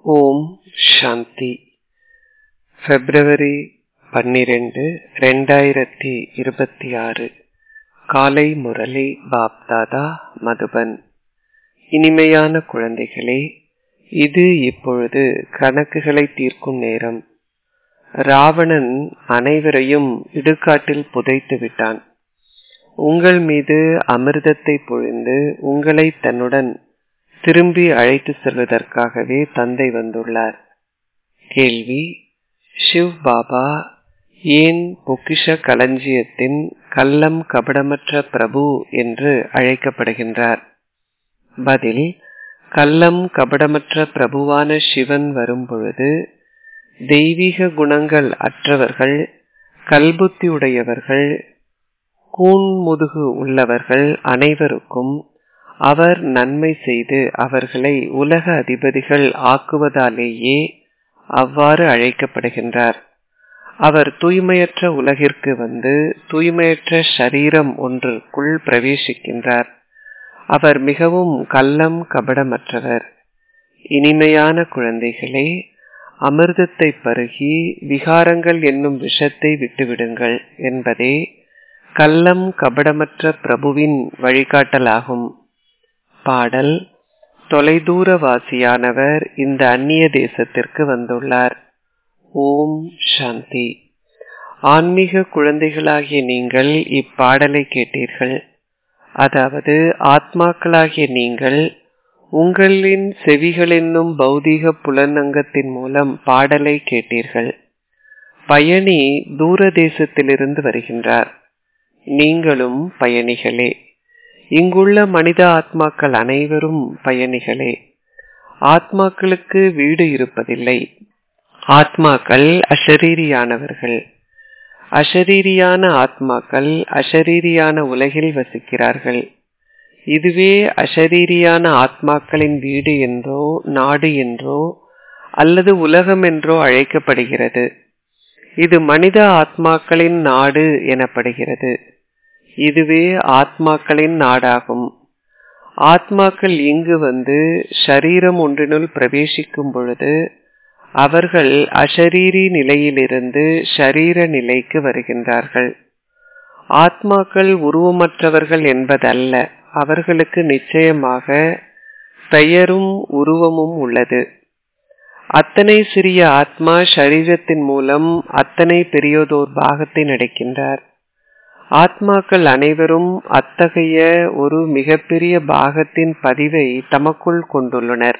ஓம் சாந்தி பிப்ரவரி பன்னிரண்டு ரெண்டாயிரத்தி இருபத்தி ஆறு காலை முரளி பாப்தாதா மதுபன் இனிமையான குழந்தைகளே இது இப்பொழுது கணக்குகளை தீர்க்கும் நேரம் ராவணன் அனைவரையும் இடுகாட்டில் புதைத்து விட்டான் உங்கள் மீது அமிர்தத்தை பொழிந்து உங்களை தன்னுடன் திரும்பி அழைத்து செல்வதற்காகவே தந்தை வந்துள்ளார் கேள்வி ஷிவ் பாபா ஏன் பொக்கிஷ களஞ்சியத்தின் கள்ளம் கபடமற்ற பிரபு என்று அழைக்கப்படுகின்றார் பதில் கள்ளம் கபடமற்ற பிரபுவான சிவன் வரும்பொழுது தெய்வீக குணங்கள் அற்றவர்கள் கல்புத்தி உடையவர்கள் கூன்முதுகு உள்ளவர்கள் அனைவருக்கும் அவர் நன்மை செய்து அவர்களை உலக அதிபதிகள் ஆக்குவதாலேயே அவ்வாறு அழைக்கப்படுகின்றார் அவர் தூய்மையற்ற உலகிற்கு வந்து தூய்மையற்ற ஷரீரம் ஒன்றுக்குள் பிரவேசிக்கின்றார் அவர் மிகவும் கள்ளம் கபடமற்றவர் இனிமையான குழந்தைகளே அமிர்தத்தை பருகி விகாரங்கள் என்னும் விஷத்தை விட்டுவிடுங்கள் என்பதே கள்ளம் கபடமற்ற பிரபுவின் வழிகாட்டலாகும் பாடல் தொலைதூரவாசியானவர் இந்த அந்நிய தேசத்திற்கு வந்துள்ளார் ஓம் சாந்தி ஆன்மீக குழந்தைகளாகிய நீங்கள் இப்பாடலை கேட்டீர்கள் அதாவது ஆத்மாக்களாகிய நீங்கள் உங்களின் செவிகள் என்னும் பௌதீக புலனங்கத்தின் மூலம் பாடலை கேட்டீர்கள் பயணி தூர தேசத்திலிருந்து வருகின்றார் நீங்களும் பயணிகளே இங்குள்ள மனித ஆத்மாக்கள் அனைவரும் பயணிகளே ஆத்மாக்களுக்கு வீடு இருப்பதில்லை ஆத்மாக்கள் அஷரீரியானவர்கள் அஷரீரியான ஆத்மாக்கள் அஷரீரியான உலகில் வசிக்கிறார்கள் இதுவே அஷரீரியான ஆத்மாக்களின் வீடு என்றோ நாடு என்றோ அல்லது உலகம் என்றோ அழைக்கப்படுகிறது இது மனித ஆத்மாக்களின் நாடு எனப்படுகிறது இதுவே ஆத்மாக்களின் நாடாகும் ஆத்மாக்கள் இங்கு வந்து ஷரீரம் ஒன்றினுள் பிரவேசிக்கும் பொழுது அவர்கள் அஷரீரி நிலையிலிருந்து ஷரீர நிலைக்கு வருகின்றார்கள் ஆத்மாக்கள் உருவமற்றவர்கள் என்பதல்ல அவர்களுக்கு நிச்சயமாக பெயரும் உருவமும் உள்ளது அத்தனை சிறிய ஆத்மா சரீரத்தின் மூலம் அத்தனை பெரியதோர் பாகத்தை நடக்கின்றார் ஆத்மாக்கள் அனைவரும் அத்தகைய ஒரு மிகப்பெரிய பாகத்தின் பதிவை தமக்குள் கொண்டுள்ளனர்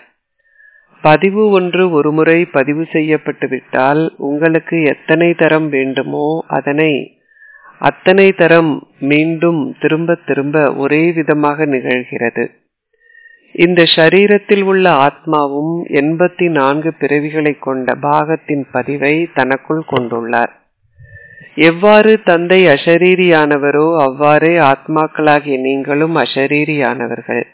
பதிவு ஒன்று ஒருமுறை பதிவு செய்யப்பட்டு விட்டால் உங்களுக்கு எத்தனை தரம் வேண்டுமோ அதனை அத்தனை தரம் மீண்டும் திரும்ப திரும்ப ஒரே விதமாக நிகழ்கிறது இந்த ஷரீரத்தில் உள்ள ஆத்மாவும் எண்பத்தி நான்கு பிறவிகளை கொண்ட பாகத்தின் பதிவை தனக்குள் கொண்டுள்ளார் எவ்வாறு தந்தை அஷரீரியானவரோ அவ்வாறே ஆத்மாக்களாகிய நீங்களும் அஷரீரியானவர்கள்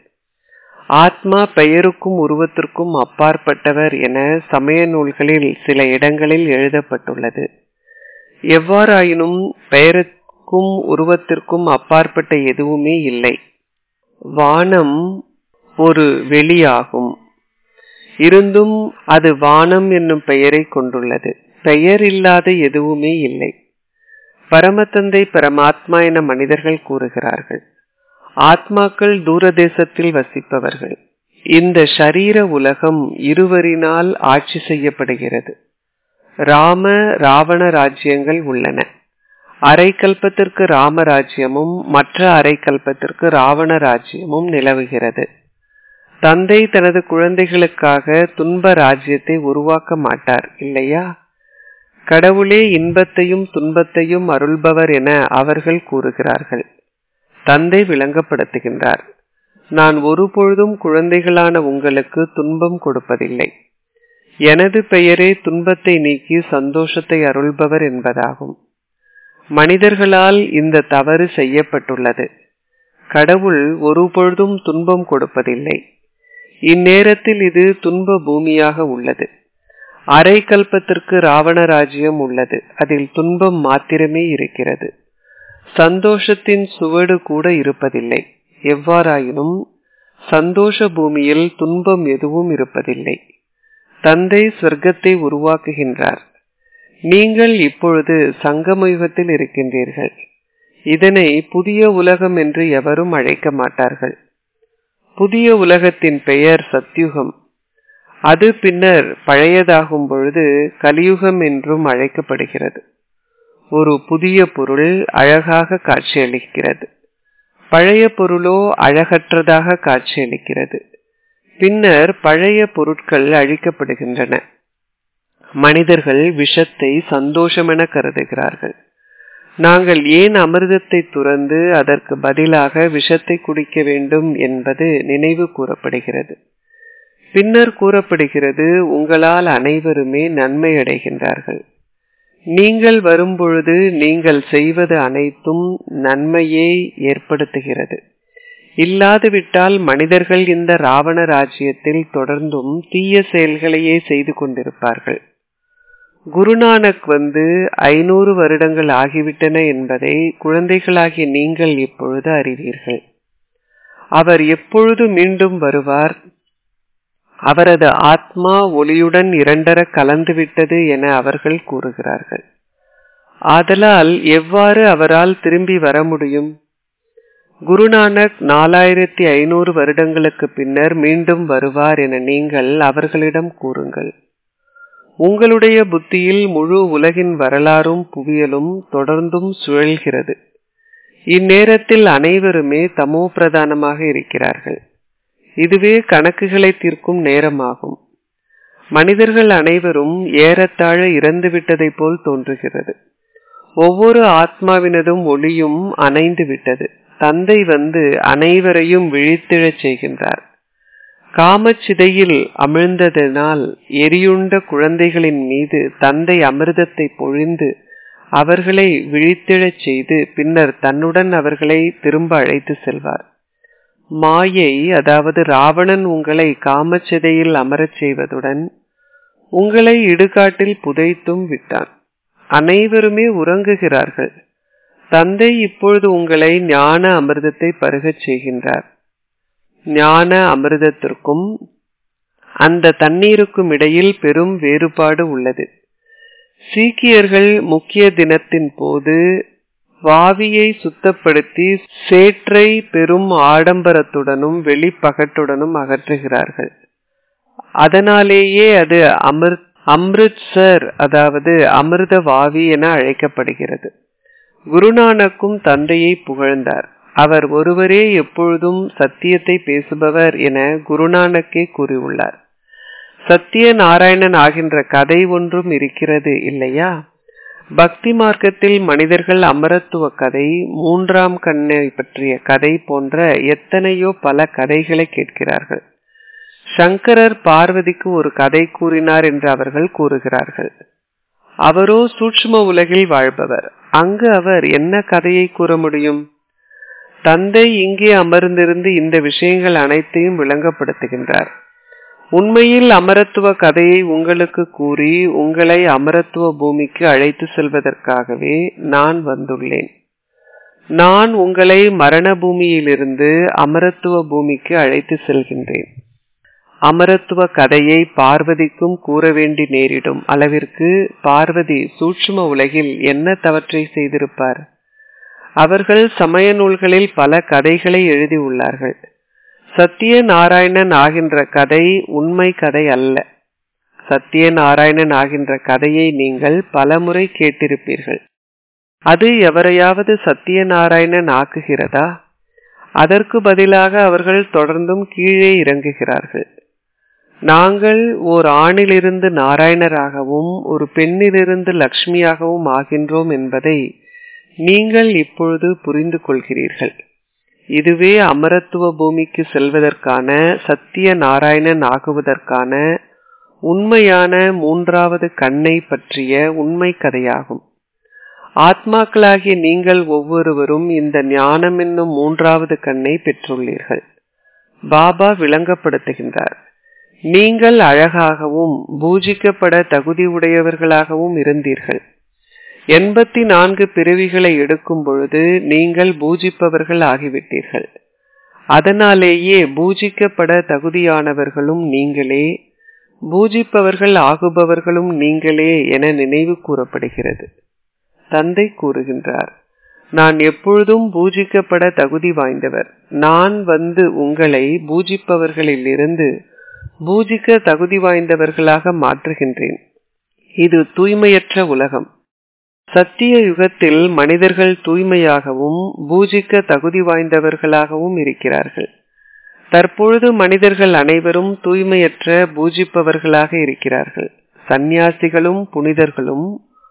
ஆத்மா பெயருக்கும் உருவத்திற்கும் அப்பாற்பட்டவர் என சமய நூல்களில் சில இடங்களில் எழுதப்பட்டுள்ளது எவ்வாறாயினும் பெயருக்கும் உருவத்திற்கும் அப்பாற்பட்ட எதுவுமே இல்லை வானம் ஒரு வெளியாகும் இருந்தும் அது வானம் என்னும் பெயரை கொண்டுள்ளது பெயர் இல்லாத எதுவுமே இல்லை பரமத்தந்தை பரமாத்மா என மனிதர்கள் கூறுகிறார்கள் ஆத்மாக்கள் தூரதேசத்தில் வசிப்பவர்கள் இந்த ஷரீர உலகம் இருவரினால் ஆட்சி செய்யப்படுகிறது ராம ராவண ராஜ்யங்கள் உள்ளன அரை கல்பத்திற்கு ராம ராஜ்யமும் மற்ற அரை கல்பத்திற்கு ராவண ராஜ்யமும் நிலவுகிறது தந்தை தனது குழந்தைகளுக்காக துன்ப ராஜ்யத்தை உருவாக்க மாட்டார் இல்லையா கடவுளே இன்பத்தையும் துன்பத்தையும் அருள்பவர் என அவர்கள் கூறுகிறார்கள் தந்தை விளங்கப்படுத்துகின்றார் நான் ஒருபொழுதும் குழந்தைகளான உங்களுக்கு துன்பம் கொடுப்பதில்லை எனது பெயரே துன்பத்தை நீக்கி சந்தோஷத்தை அருள்பவர் என்பதாகும் மனிதர்களால் இந்த தவறு செய்யப்பட்டுள்ளது கடவுள் ஒருபொழுதும் துன்பம் கொடுப்பதில்லை இந்நேரத்தில் இது துன்ப பூமியாக உள்ளது அரை கல்பத்திற்கு ராவண ராஜ்யம் உள்ளது அதில் துன்பம் மாத்திரமே இருக்கிறது சந்தோஷத்தின் சுவடு கூட இருப்பதில்லை எவ்வாறாயினும் சந்தோஷ பூமியில் துன்பம் எதுவும் இருப்பதில்லை தந்தை சொர்க்கத்தை உருவாக்குகின்றார் நீங்கள் இப்பொழுது சங்கமயுகத்தில் இருக்கின்றீர்கள் இதனை புதிய உலகம் என்று எவரும் அழைக்க மாட்டார்கள் புதிய உலகத்தின் பெயர் சத்யுகம் அது பின்னர் பழையதாகும் பொழுது கலியுகம் என்றும் அழைக்கப்படுகிறது ஒரு புதிய பொருள் அழகாக காட்சியளிக்கிறது பழைய பொருளோ அழகற்றதாக காட்சியளிக்கிறது பின்னர் பழைய பொருட்கள் அழிக்கப்படுகின்றன மனிதர்கள் விஷத்தை சந்தோஷமென கருதுகிறார்கள் நாங்கள் ஏன் அமிர்தத்தை துறந்து அதற்கு பதிலாக விஷத்தை குடிக்க வேண்டும் என்பது நினைவு கூறப்படுகிறது பின்னர் கூறப்படுகிறது உங்களால் அனைவருமே நன்மை அடைகின்றார்கள் நீங்கள் வரும்பொழுது நீங்கள் செய்வது அனைத்தும் நன்மையே ஏற்படுத்துகிறது இல்லாதுவிட்டால் மனிதர்கள் இந்த ராவண ராஜ்யத்தில் தொடர்ந்தும் தீய செயல்களையே செய்து கொண்டிருப்பார்கள் குருநானக் வந்து ஐநூறு வருடங்கள் ஆகிவிட்டன என்பதை குழந்தைகளாகிய நீங்கள் இப்பொழுது அறிவீர்கள் அவர் எப்பொழுது மீண்டும் வருவார் அவரது ஆத்மா ஒளியுடன் இரண்டர கலந்துவிட்டது என அவர்கள் கூறுகிறார்கள் ஆதலால் எவ்வாறு அவரால் திரும்பி வர முடியும் குருநானக் நாலாயிரத்தி ஐநூறு வருடங்களுக்கு பின்னர் மீண்டும் வருவார் என நீங்கள் அவர்களிடம் கூறுங்கள் உங்களுடைய புத்தியில் முழு உலகின் வரலாறும் புவியலும் தொடர்ந்தும் சுழல்கிறது இந்நேரத்தில் அனைவருமே தமோ பிரதானமாக இருக்கிறார்கள் இதுவே கணக்குகளை தீர்க்கும் நேரமாகும் மனிதர்கள் அனைவரும் ஏறத்தாழ இறந்துவிட்டதை போல் தோன்றுகிறது ஒவ்வொரு ஆத்மாவினதும் ஒளியும் அணைந்து விட்டது தந்தை வந்து அனைவரையும் விழித்திழச் செய்கின்றார் காமச்சிதையில் அமிழ்ந்ததனால் எரியுண்ட குழந்தைகளின் மீது தந்தை அமிர்தத்தை பொழிந்து அவர்களை விழித்திழச் செய்து பின்னர் தன்னுடன் அவர்களை திரும்ப அழைத்து செல்வார் மாயை அதாவது ராவணன் உங்களை காமச்சிதையில் அமரச் செய்வதுடன் உங்களை இடுகாட்டில் புதைத்தும் விட்டான் அனைவருமே உறங்குகிறார்கள் தந்தை இப்பொழுது உங்களை ஞான அமிர்தத்தை பருகச் செய்கின்றார் ஞான அமிர்தத்திற்கும் அந்த தண்ணீருக்கும் இடையில் பெரும் வேறுபாடு உள்ளது சீக்கியர்கள் முக்கிய தினத்தின் போது வாவியை சுத்தப்படுத்தி சேற்றை பெரும் ஆடம்பரத்துடனும் வெளிப்பகட்டுடனும் அகற்றுகிறார்கள் அதனாலேயே அது அமிர்த் அம்ரித்சர் அதாவது அமிர்த வாவி என அழைக்கப்படுகிறது குருநானக்கும் தந்தையை புகழ்ந்தார் அவர் ஒருவரே எப்பொழுதும் சத்தியத்தை பேசுபவர் என குருநானக்கே கூறியுள்ளார் சத்திய நாராயணன் ஆகின்ற கதை ஒன்றும் இருக்கிறது இல்லையா பக்தி மார்க்கத்தில் மனிதர்கள் அமரத்துவ கதை மூன்றாம் கண்ணை பற்றிய கதை போன்ற எத்தனையோ பல கதைகளை கேட்கிறார்கள் சங்கரர் பார்வதிக்கு ஒரு கதை கூறினார் என்று அவர்கள் கூறுகிறார்கள் அவரோ சூட்சும உலகில் வாழ்பவர் அங்கு அவர் என்ன கதையை கூற முடியும் தந்தை இங்கே அமர்ந்திருந்து இந்த விஷயங்கள் அனைத்தையும் விளங்கப்படுத்துகின்றார் உண்மையில் அமரத்துவ கதையை உங்களுக்கு கூறி உங்களை அமரத்துவ பூமிக்கு அழைத்து செல்வதற்காகவே நான் வந்துள்ளேன் நான் உங்களை மரண பூமியிலிருந்து அமரத்துவ பூமிக்கு அழைத்து செல்கின்றேன் அமரத்துவ கதையை பார்வதிக்கும் கூற வேண்டி நேரிடும் அளவிற்கு பார்வதி சூட்சும உலகில் என்ன தவற்றை செய்திருப்பார் அவர்கள் சமய நூல்களில் பல கதைகளை எழுதியுள்ளார்கள் சத்திய நாராயணன் ஆகின்ற கதை உண்மை கதை அல்ல சத்திய நாராயணன் ஆகின்ற கதையை நீங்கள் பலமுறை கேட்டிருப்பீர்கள் அது எவரையாவது சத்திய நாராயணன் ஆக்குகிறதா அதற்கு பதிலாக அவர்கள் தொடர்ந்தும் கீழே இறங்குகிறார்கள் நாங்கள் ஓர் ஆணிலிருந்து நாராயணராகவும் ஒரு பெண்ணிலிருந்து லக்ஷ்மியாகவும் ஆகின்றோம் என்பதை நீங்கள் இப்பொழுது புரிந்து கொள்கிறீர்கள் இதுவே அமரத்துவ பூமிக்கு செல்வதற்கான சத்திய நாராயணன் ஆகுவதற்கான உண்மையான மூன்றாவது கண்ணை பற்றிய உண்மை கதையாகும் ஆத்மாக்களாகிய நீங்கள் ஒவ்வொருவரும் இந்த ஞானம் என்னும் மூன்றாவது கண்ணை பெற்றுள்ளீர்கள் பாபா விளங்கப்படுத்துகின்றார் நீங்கள் அழகாகவும் பூஜிக்கப்பட தகுதி உடையவர்களாகவும் இருந்தீர்கள் எண்பத்தி நான்கு பிறவிகளை எடுக்கும் பொழுது நீங்கள் பூஜிப்பவர்கள் ஆகிவிட்டீர்கள் அதனாலேயே பூஜிக்கப்பட தகுதியானவர்களும் நீங்களே பூஜிப்பவர்கள் ஆகுபவர்களும் நீங்களே என நினைவு கூறப்படுகிறது தந்தை கூறுகின்றார் நான் எப்பொழுதும் பூஜிக்கப்பட தகுதி வாய்ந்தவர் நான் வந்து உங்களை பூஜிப்பவர்களில் இருந்து பூஜிக்க தகுதி வாய்ந்தவர்களாக மாற்றுகின்றேன் இது தூய்மையற்ற உலகம் சத்திய யுகத்தில் மனிதர்கள் தூய்மையாகவும் பூஜிக்க தகுதி வாய்ந்தவர்களாகவும் இருக்கிறார்கள் தற்பொழுது மனிதர்கள் அனைவரும் தூய்மையற்ற பூஜிப்பவர்களாக இருக்கிறார்கள் சந்நியாசிகளும் புனிதர்களும்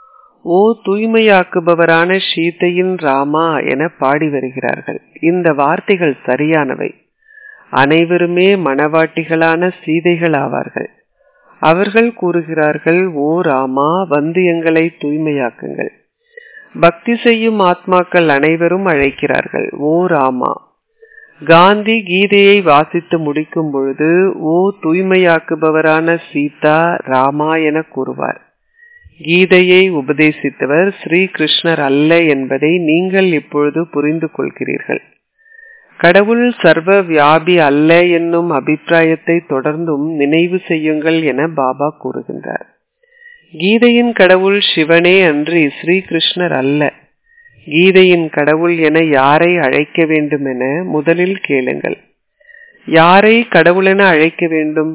ஓ தூய்மையாக்குபவரான சீதையின் ராமா என பாடி வருகிறார்கள் இந்த வார்த்தைகள் சரியானவை அனைவருமே மணவாட்டிகளான சீதைகள் ஆவார்கள் அவர்கள் கூறுகிறார்கள் ஓ ராமா வந்து எங்களை தூய்மையாக்குங்கள் பக்தி செய்யும் ஆத்மாக்கள் அனைவரும் அழைக்கிறார்கள் ஓ ராமா காந்தி கீதையை வாசித்து முடிக்கும் பொழுது ஓ தூய்மையாக்குபவரான சீதா ராமா என கூறுவார் கீதையை உபதேசித்தவர் ஸ்ரீ கிருஷ்ணர் அல்ல என்பதை நீங்கள் இப்பொழுது புரிந்து கொள்கிறீர்கள் கடவுள் சர்வ வியாபி அல்ல என்னும் அபிப்பிராயத்தை தொடர்ந்தும் நினைவு செய்யுங்கள் என பாபா கூறுகின்றார் கீதையின் கடவுள் சிவனே அன்றி ஸ்ரீ கிருஷ்ணர் அல்ல கீதையின் கடவுள் என யாரை அழைக்க வேண்டும் என முதலில் கேளுங்கள் யாரை கடவுளென அழைக்க வேண்டும்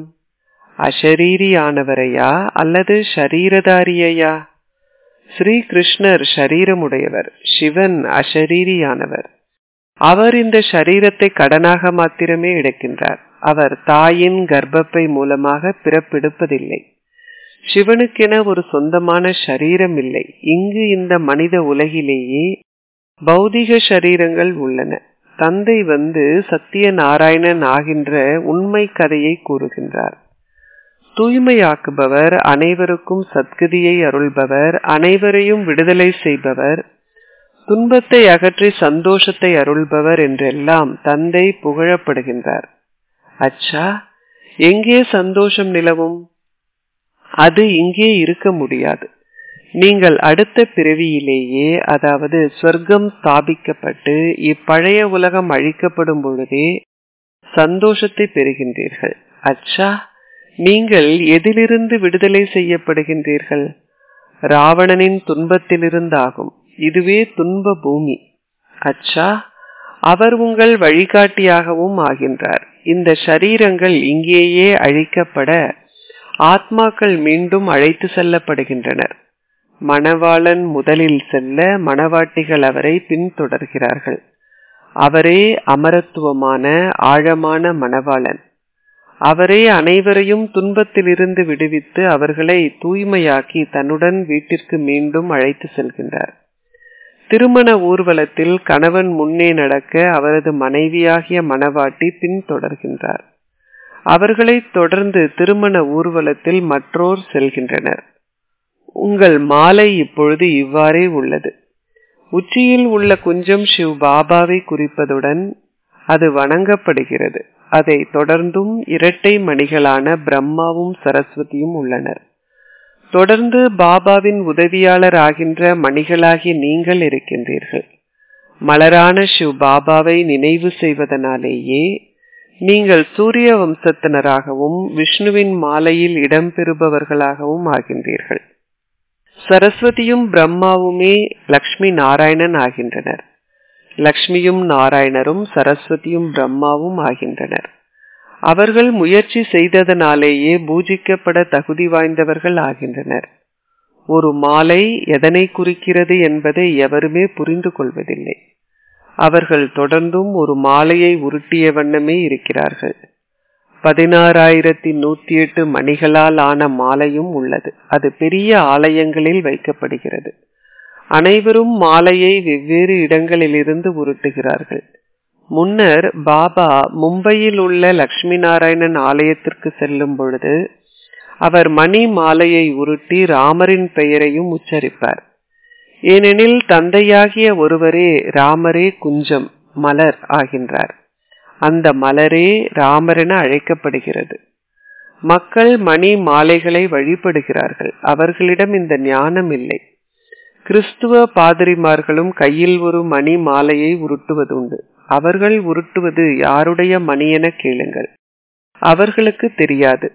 அஷரீரியானவரையா அல்லது ஷரீரதாரியையா ஸ்ரீ கிருஷ்ணர் ஷரீரமுடையவர் சிவன் அஷரீரியானவர் அவர் இந்த சரீரத்தை கடனாக மாத்திரமே எடுக்கின்றார் அவர் தாயின் கர்ப்பப்பை மூலமாக பிறப்பெடுப்பதில்லை சிவனுக்கென ஒரு சொந்தமான சரீரம் இல்லை இங்கு இந்த மனித உலகிலேயே பௌதிக சரீரங்கள் உள்ளன தந்தை வந்து சத்திய நாராயணன் ஆகின்ற உண்மை கதையை கூறுகின்றார் தூய்மையாக்குபவர் அனைவருக்கும் சத்கதியை அருள்பவர் அனைவரையும் விடுதலை செய்பவர் துன்பத்தை அகற்றி சந்தோஷத்தை அருள்பவர் என்றெல்லாம் தந்தை புகழப்படுகின்றார் அச்சா எங்கே சந்தோஷம் நிலவும் அது இங்கே இருக்க முடியாது நீங்கள் அடுத்த பிறவியிலேயே அதாவது சொர்க்கம் ஸ்தாபிக்கப்பட்டு இப்பழைய உலகம் அழிக்கப்படும் பொழுதே சந்தோஷத்தை பெறுகின்றீர்கள் அச்சா நீங்கள் எதிலிருந்து விடுதலை செய்யப்படுகின்றீர்கள் ராவணனின் துன்பத்திலிருந்தாகும் இதுவே துன்ப பூமி அச்சா அவர் உங்கள் வழிகாட்டியாகவும் ஆகின்றார் இந்த சரீரங்கள் இங்கேயே அழிக்கப்பட ஆத்மாக்கள் மீண்டும் அழைத்து செல்லப்படுகின்றனர் மணவாளன் முதலில் செல்ல மணவாட்டிகள் அவரை பின்தொடர்கிறார்கள் அவரே அமரத்துவமான ஆழமான மணவாளன் அவரே அனைவரையும் துன்பத்திலிருந்து விடுவித்து அவர்களை தூய்மையாக்கி தன்னுடன் வீட்டிற்கு மீண்டும் அழைத்து செல்கின்றார் திருமண ஊர்வலத்தில் கணவன் முன்னே நடக்க அவரது மனைவியாகிய மணவாட்டி பின்தொடர்கின்றார் அவர்களை தொடர்ந்து திருமண ஊர்வலத்தில் மற்றோர் செல்கின்றனர் உங்கள் மாலை இப்பொழுது இவ்வாறே உள்ளது உச்சியில் உள்ள குஞ்சம் சிவ் பாபாவை குறிப்பதுடன் அது வணங்கப்படுகிறது அதை தொடர்ந்தும் இரட்டை மணிகளான பிரம்மாவும் சரஸ்வதியும் உள்ளனர் தொடர்ந்து பாபாவின் உதவியாளர் ஆகின்ற மணிகளாகி நீங்கள் இருக்கின்றீர்கள் மலரான சிவ் பாபாவை நினைவு செய்வதனாலேயே நீங்கள் சூரிய வம்சத்தினராகவும் விஷ்ணுவின் மாலையில் இடம்பெறுபவர்களாகவும் ஆகின்றீர்கள் சரஸ்வதியும் பிரம்மாவுமே லக்ஷ்மி நாராயணன் ஆகின்றனர் லக்ஷ்மியும் நாராயணரும் சரஸ்வதியும் பிரம்மாவும் ஆகின்றனர் அவர்கள் முயற்சி செய்ததனாலேயே பூஜிக்கப்பட தகுதி வாய்ந்தவர்கள் ஆகின்றனர் ஒரு மாலை எதனை குறிக்கிறது என்பதை எவருமே புரிந்து கொள்வதில்லை அவர்கள் தொடர்ந்தும் ஒரு மாலையை உருட்டிய வண்ணமே இருக்கிறார்கள் பதினாறாயிரத்தி நூத்தி எட்டு மணிகளால் ஆன மாலையும் உள்ளது அது பெரிய ஆலயங்களில் வைக்கப்படுகிறது அனைவரும் மாலையை வெவ்வேறு இடங்களிலிருந்து உருட்டுகிறார்கள் முன்னர் பாபா மும்பையில் உள்ள லட்சுமி நாராயணன் ஆலயத்திற்கு செல்லும் பொழுது அவர் மணி மாலையை உருட்டி ராமரின் பெயரையும் உச்சரிப்பார் ஏனெனில் தந்தையாகிய ஒருவரே ராமரே குஞ்சம் மலர் ஆகின்றார் அந்த மலரே ராமரென அழைக்கப்படுகிறது மக்கள் மணி மாலைகளை வழிபடுகிறார்கள் அவர்களிடம் இந்த ஞானம் இல்லை கிறிஸ்துவ பாதிரிமார்களும் கையில் ஒரு மணி மாலையை உருட்டுவதுண்டு அவர்கள் உருட்டுவது யாருடைய மணி என கேளுங்கள் அவர்களுக்கு தெரியாது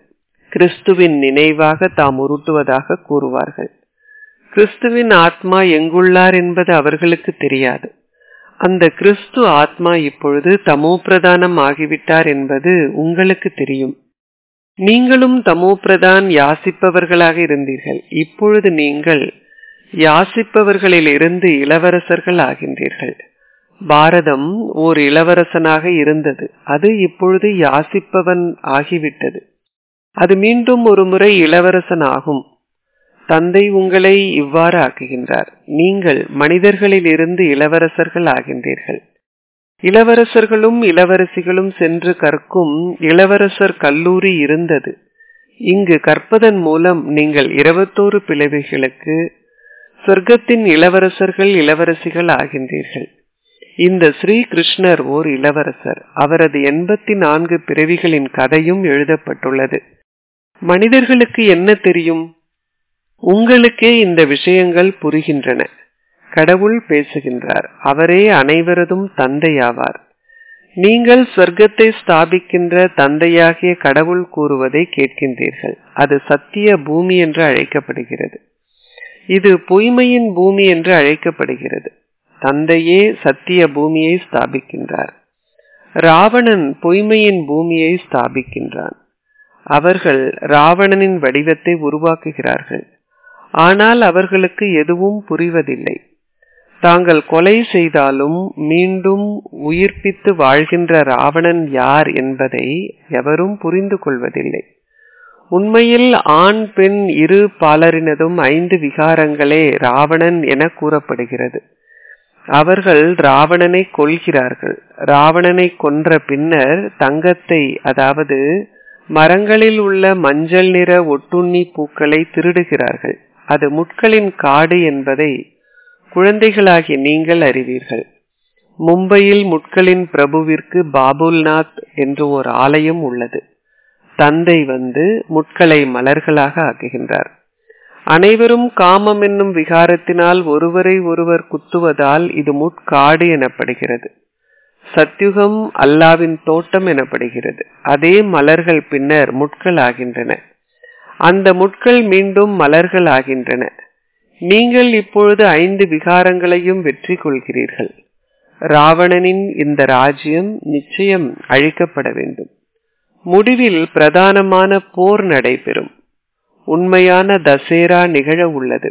கிறிஸ்துவின் நினைவாக தாம் உருட்டுவதாக கூறுவார்கள் கிறிஸ்துவின் ஆத்மா எங்குள்ளார் என்பது அவர்களுக்கு தெரியாது அந்த கிறிஸ்து ஆத்மா இப்பொழுது தமோ பிரதானம் ஆகிவிட்டார் என்பது உங்களுக்கு தெரியும் நீங்களும் தமோ பிரதான் யாசிப்பவர்களாக இருந்தீர்கள் இப்பொழுது நீங்கள் யாசிப்பவர்களில் இருந்து இளவரசர்கள் ஆகின்றீர்கள் பாரதம் ஓர் இளவரசனாக இருந்தது அது இப்பொழுது யாசிப்பவன் ஆகிவிட்டது அது மீண்டும் ஒரு முறை இளவரசன் ஆகும் தந்தை உங்களை இவ்வாறு ஆக்குகின்றார் நீங்கள் மனிதர்களில் இருந்து இளவரசர்கள் ஆகின்றீர்கள் இளவரசர்களும் இளவரசிகளும் சென்று கற்கும் இளவரசர் கல்லூரி இருந்தது இங்கு கற்பதன் மூலம் நீங்கள் இருபத்தோரு பிளவைகளுக்கு சொர்க்கத்தின் இளவரசர்கள் இளவரசிகள் ஆகின்றீர்கள் இந்த ஸ்ரீ கிருஷ்ணர் ஓர் இளவரசர் அவரது எண்பத்தி நான்கு பிறவிகளின் கதையும் எழுதப்பட்டுள்ளது மனிதர்களுக்கு என்ன தெரியும் உங்களுக்கே இந்த விஷயங்கள் புரிகின்றன கடவுள் பேசுகின்றார் அவரே அனைவரதும் தந்தையாவார் நீங்கள் சொர்க்கத்தை ஸ்தாபிக்கின்ற தந்தையாகிய கடவுள் கூறுவதை கேட்கின்றீர்கள் அது சத்திய பூமி என்று அழைக்கப்படுகிறது இது பொய்மையின் பூமி என்று அழைக்கப்படுகிறது தந்தையே சத்திய பூமியை ஸ்தாபிக்கின்றார் ராவணன் பொய்மையின் பூமியை ஸ்தாபிக்கின்றான் அவர்கள் ராவணனின் வடிவத்தை உருவாக்குகிறார்கள் ஆனால் அவர்களுக்கு எதுவும் புரிவதில்லை தாங்கள் கொலை செய்தாலும் மீண்டும் உயிர்ப்பித்து வாழ்கின்ற ராவணன் யார் என்பதை எவரும் புரிந்து கொள்வதில்லை உண்மையில் ஆண் பெண் இரு பாலரினதும் ஐந்து விகாரங்களே ராவணன் என கூறப்படுகிறது அவர்கள் ராவணனை கொள்கிறார்கள் ராவணனை கொன்ற பின்னர் தங்கத்தை அதாவது மரங்களில் உள்ள மஞ்சள் நிற ஒட்டுண்ணி பூக்களை திருடுகிறார்கள் அது முட்களின் காடு என்பதை குழந்தைகளாகி நீங்கள் அறிவீர்கள் மும்பையில் முட்களின் பிரபுவிற்கு பாபுல்நாத் என்று ஒரு ஆலயம் உள்ளது தந்தை வந்து முட்களை மலர்களாக ஆக்குகின்றார் அனைவரும் காமம் என்னும் விகாரத்தினால் ஒருவரை ஒருவர் குத்துவதால் இது முட்காடு எனப்படுகிறது சத்யுகம் அல்லாவின் தோட்டம் எனப்படுகிறது அதே மலர்கள் பின்னர் முட்கள் ஆகின்றன அந்த முட்கள் மீண்டும் மலர்கள் ஆகின்றன நீங்கள் இப்பொழுது ஐந்து விகாரங்களையும் வெற்றி கொள்கிறீர்கள் ராவணனின் இந்த ராஜ்யம் நிச்சயம் அழிக்கப்பட வேண்டும் முடிவில் பிரதானமான போர் நடைபெறும் உண்மையான தசேரா நிகழ உள்ளது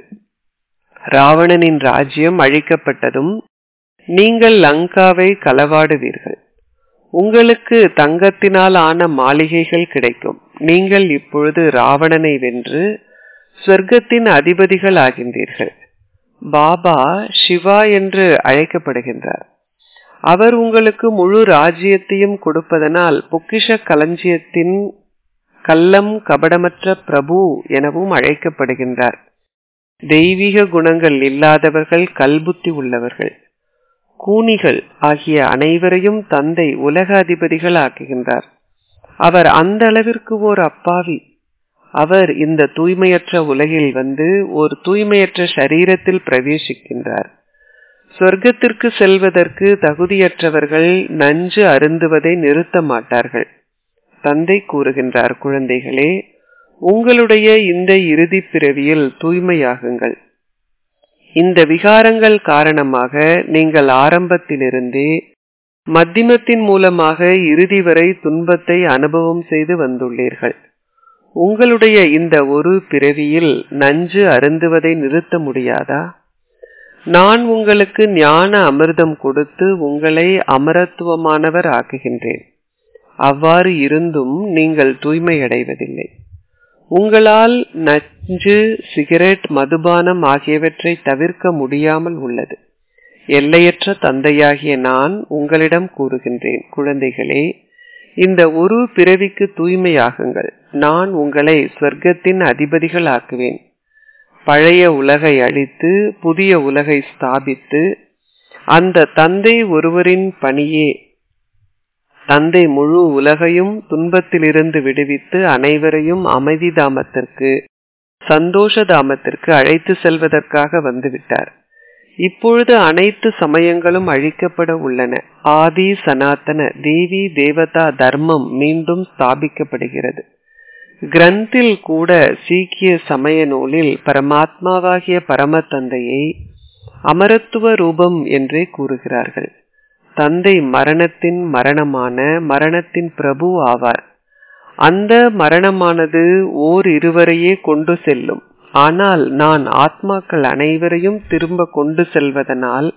ராவணனின் ராஜ்யம் அழிக்கப்பட்டதும் நீங்கள் லங்காவை களவாடுவீர்கள் உங்களுக்கு தங்கத்தினால் ஆன மாளிகைகள் கிடைக்கும் நீங்கள் இப்பொழுது ராவணனை வென்று சொர்க்கத்தின் அதிபதிகள் ஆகின்றீர்கள் பாபா சிவா என்று அழைக்கப்படுகின்றார் அவர் உங்களுக்கு முழு ராஜ்யத்தையும் கொடுப்பதனால் பொக்கிஷ களஞ்சியத்தின் கள்ளம் கபடமற்ற பிரபு எனவும் அழைக்கப்படுகின்றார் தெய்வீக குணங்கள் இல்லாதவர்கள் கல்புத்தி உள்ளவர்கள் கூனிகள் ஆகிய அனைவரையும் தந்தை உலக அதிபதிகள் ஆக்குகின்றார் அவர் அந்த அளவிற்கு ஓர் அப்பாவி அவர் இந்த தூய்மையற்ற உலகில் வந்து ஒரு தூய்மையற்ற சரீரத்தில் பிரவேசிக்கின்றார் சொர்க்கத்திற்கு செல்வதற்கு தகுதியற்றவர்கள் நஞ்சு அருந்துவதை நிறுத்த மாட்டார்கள் தந்தை கூறுகின்றார் குழந்தைகளே உங்களுடைய இந்த இறுதி பிறவியில் தூய்மையாகுங்கள் இந்த விகாரங்கள் காரணமாக நீங்கள் ஆரம்பத்திலிருந்தே மத்தியமத்தின் மூலமாக இறுதி வரை துன்பத்தை அனுபவம் செய்து வந்துள்ளீர்கள் உங்களுடைய இந்த ஒரு பிறவியில் நஞ்சு அருந்துவதை நிறுத்த முடியாதா நான் உங்களுக்கு ஞான அமிர்தம் கொடுத்து உங்களை அமரத்துவமானவர் ஆக்குகின்றேன் அவ்வாறு இருந்தும் நீங்கள் தூய்மையடைவதில்லை உங்களால் நஞ்சு சிகரெட் மதுபானம் ஆகியவற்றை தவிர்க்க முடியாமல் உள்ளது எல்லையற்ற தந்தையாகிய நான் உங்களிடம் கூறுகின்றேன் குழந்தைகளே இந்த ஒரு பிறவிக்கு தூய்மையாகுங்கள் நான் உங்களை சொர்க்கத்தின் அதிபதிகள் ஆக்குவேன் பழைய உலகை அழித்து புதிய உலகை ஸ்தாபித்து அந்த தந்தை ஒருவரின் பணியே தந்தை முழு உலகையும் துன்பத்திலிருந்து விடுவித்து அனைவரையும் அமைதி தாமத்திற்கு சந்தோஷ தாமத்திற்கு அழைத்து செல்வதற்காக வந்துவிட்டார் இப்பொழுது அனைத்து சமயங்களும் அழிக்கப்பட உள்ளன ஆதி சனாத்தன தேவி தேவதா தர்மம் மீண்டும் ஸ்தாபிக்கப்படுகிறது கிரந்தில் கூட சீக்கிய சமய நூலில் பரமாத்மாவாகிய பரம தந்தையை அமரத்துவ ரூபம் என்றே கூறுகிறார்கள் தந்தை மரணத்தின் மரணமான மரணத்தின் பிரபு ஆவார் அந்த மரணமானது ஓர் இருவரையே கொண்டு செல்லும் ஆனால் நான் ஆத்மாக்கள் அனைவரையும் திரும்ப கொண்டு செல்வதனால்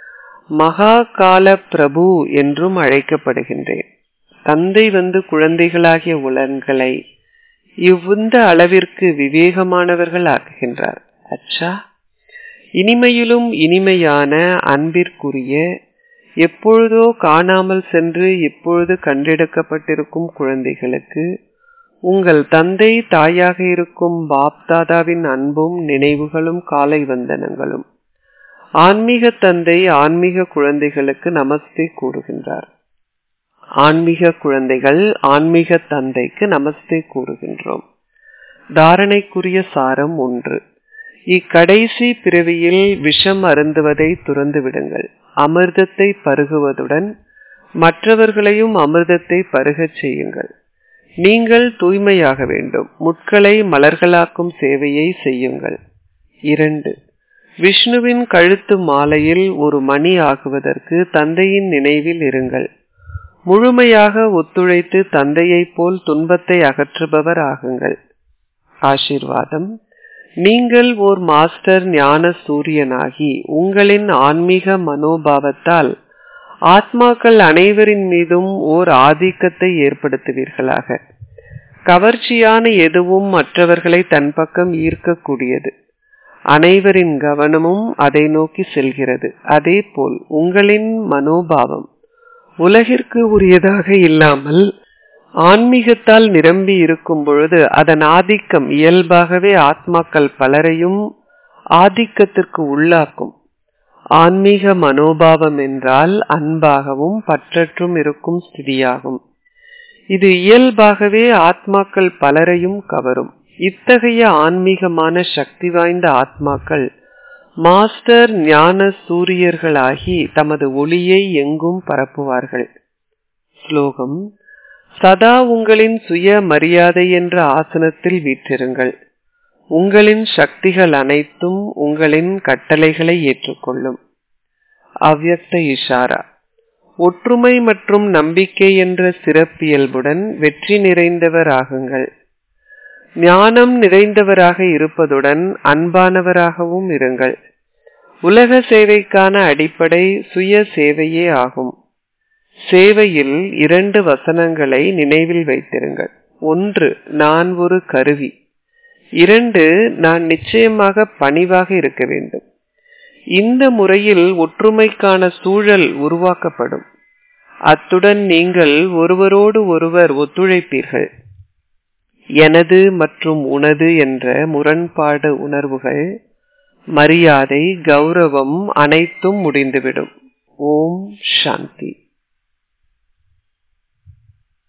மகா கால பிரபு என்றும் அழைக்கப்படுகின்றேன் தந்தை வந்து குழந்தைகளாகிய உலன்களை இவ்வுந்த அளவிற்கு விவேகமானவர்கள் ஆக்குகின்றார் அச்சா இனிமையிலும் இனிமையான அன்பிற்குரிய எப்பொழுதோ காணாமல் சென்று இப்பொழுது கண்டெடுக்கப்பட்டிருக்கும் குழந்தைகளுக்கு உங்கள் தந்தை தாயாக இருக்கும் பாப்தாதாவின் அன்பும் நினைவுகளும் காலை வந்தனங்களும் ஆன்மீக தந்தை ஆன்மீக குழந்தைகளுக்கு நமஸ்தே கூறுகின்றார் ஆன்மீக குழந்தைகள் ஆன்மீக தந்தைக்கு நமஸ்தே கூறுகின்றோம் தாரணைக்குரிய சாரம் ஒன்று இக்கடைசி பிறவியில் விஷம் அருந்துவதை துறந்து விடுங்கள் அமிர்தத்தை பருகுவதுடன் மற்றவர்களையும் அமிர்தத்தை பருகச் செய்யுங்கள் நீங்கள் தூய்மையாக வேண்டும் முட்களை மலர்களாக்கும் சேவையை செய்யுங்கள் இரண்டு விஷ்ணுவின் கழுத்து மாலையில் ஒரு மணி ஆகுவதற்கு தந்தையின் நினைவில் இருங்கள் முழுமையாக ஒத்துழைத்து தந்தையைப் போல் துன்பத்தை அகற்றுபவர் ஆகுங்கள் ஆசீர்வாதம் நீங்கள் ஓர் மாஸ்டர் ஞான சூரியனாகி உங்களின் ஆன்மீக மனோபாவத்தால் ஆத்மாக்கள் அனைவரின் மீதும் ஓர் ஆதிக்கத்தை ஏற்படுத்துவீர்களாக கவர்ச்சியான எதுவும் மற்றவர்களை தன் பக்கம் ஈர்க்கக்கூடியது அனைவரின் கவனமும் அதை நோக்கி செல்கிறது அதே போல் உங்களின் மனோபாவம் உலகிற்கு உரியதாக இல்லாமல் ஆன்மீகத்தால் நிரம்பி இருக்கும் பொழுது அதன் ஆதிக்கம் இயல்பாகவே ஆத்மாக்கள் பலரையும் ஆதிக்கத்திற்கு உள்ளாக்கும் ஆன்மீக மனோபாவம் என்றால் அன்பாகவும் பற்றற்றும் இருக்கும் ஸ்திதியாகும் இது இயல்பாகவே ஆத்மாக்கள் பலரையும் கவரும் இத்தகைய ஆன்மீகமான சக்தி வாய்ந்த ஆத்மாக்கள் மாஸ்டர் ஞான சூரியர்களாகி தமது ஒளியை எங்கும் பரப்புவார்கள் ஸ்லோகம் சதா உங்களின் சுய மரியாதை என்ற ஆசனத்தில் வீற்றிருங்கள் உங்களின் சக்திகள் அனைத்தும் உங்களின் கட்டளைகளை ஏற்றுக்கொள்ளும் அவ்யக்த இஷாரா ஒற்றுமை மற்றும் நம்பிக்கை என்ற சிறப்பியல்புடன் வெற்றி நிறைந்தவர் ஆகுங்கள் ஞானம் நிறைந்தவராக இருப்பதுடன் அன்பானவராகவும் இருங்கள் உலக சேவைக்கான அடிப்படை சுய சேவையே ஆகும் சேவையில் இரண்டு வசனங்களை நினைவில் வைத்திருங்கள் ஒன்று நான் ஒரு கருவி இரண்டு நான் நிச்சயமாக பணிவாக இருக்க வேண்டும் இந்த முறையில் ஒற்றுமைக்கான சூழல் உருவாக்கப்படும் அத்துடன் நீங்கள் ஒருவரோடு ஒருவர் ஒத்துழைப்பீர்கள் எனது மற்றும் உனது என்ற முரண்பாடு உணர்வுகள் மரியாதை கௌரவம் அனைத்தும் முடிந்துவிடும் ஓம் சாந்தி